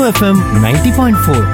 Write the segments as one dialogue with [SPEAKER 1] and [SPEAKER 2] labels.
[SPEAKER 1] FM ninety point four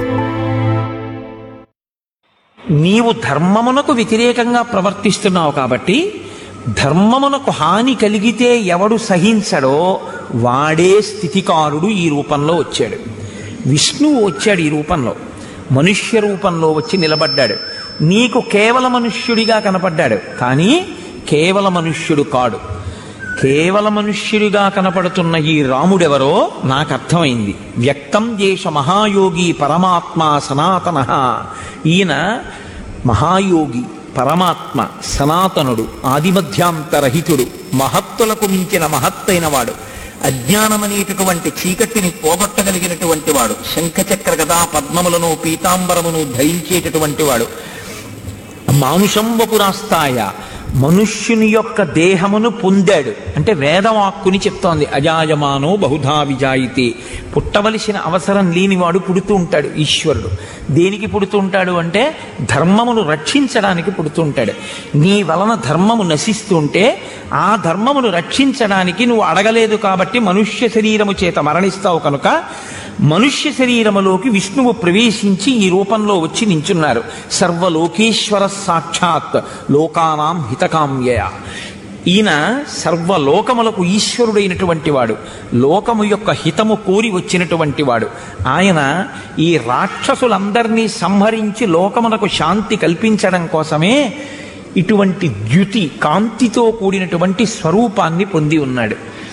[SPEAKER 2] నీవు ధర్మమునకు వ్యతిరేకంగా ప్రవర్తిస్తున్నావు కాబట్టి ధర్మమునకు హాని కలిగితే ఎవడు సహించడో వాడే స్థితికారుడు ఈ రూపంలో వచ్చాడు విష్ణువు వచ్చాడు ఈ రూపంలో మనుష్య రూపంలో వచ్చి నిలబడ్డాడు నీకు కేవల మనుష్యుడిగా కనపడ్డాడు కానీ కేవల మనుష్యుడు కాడు కేవల మనుష్యుడిగా కనపడుతున్న ఈ రాముడెవరో నాకు అర్థమైంది వ్యక్తం చేష మహాయోగి పరమాత్మ సనాతన ఈయన మహాయోగి పరమాత్మ సనాతనుడు ఆదిమధ్యాంతరహితుడు మహత్తులకు మించిన మహత్తైన వాడు అజ్ఞానమనేటటువంటి చీకటిని పోగొట్టగలిగినటువంటి వాడు శంఖచక్ర గదా పద్మములను పీతాంబరమును ధరించేటటువంటి వాడు మానుషంబపురాస్తాయ మనుష్యుని యొక్క దేహమును పొందాడు అంటే వేదవాక్కుని చెప్తోంది అజాయమానో బహుధా విజాయితే పుట్టవలసిన అవసరం లేనివాడు పుడుతూ ఉంటాడు ఈశ్వరుడు దేనికి పుడుతూ ఉంటాడు అంటే ధర్మమును రక్షించడానికి పుడుతూ ఉంటాడు నీ వలన ధర్మము నశిస్తుంటే ఆ ధర్మమును రక్షించడానికి నువ్వు అడగలేదు కాబట్టి మనుష్య శరీరము చేత మరణిస్తావు కనుక మనుష్య శరీరములోకి విష్ణువు ప్రవేశించి ఈ రూపంలో వచ్చి నించున్నారు సర్వలోకేశ్వర సాక్షాత్ లోకానాం హితకామ్యయ ఈయన సర్వలోకములకు ఈశ్వరుడైనటువంటి వాడు లోకము యొక్క హితము కోరి వచ్చినటువంటి వాడు ఆయన ఈ రాక్షసులందరినీ సంహరించి లోకమునకు శాంతి కల్పించడం కోసమే ఇటువంటి ద్యుతి కాంతితో కూడినటువంటి స్వరూపాన్ని పొంది ఉన్నాడు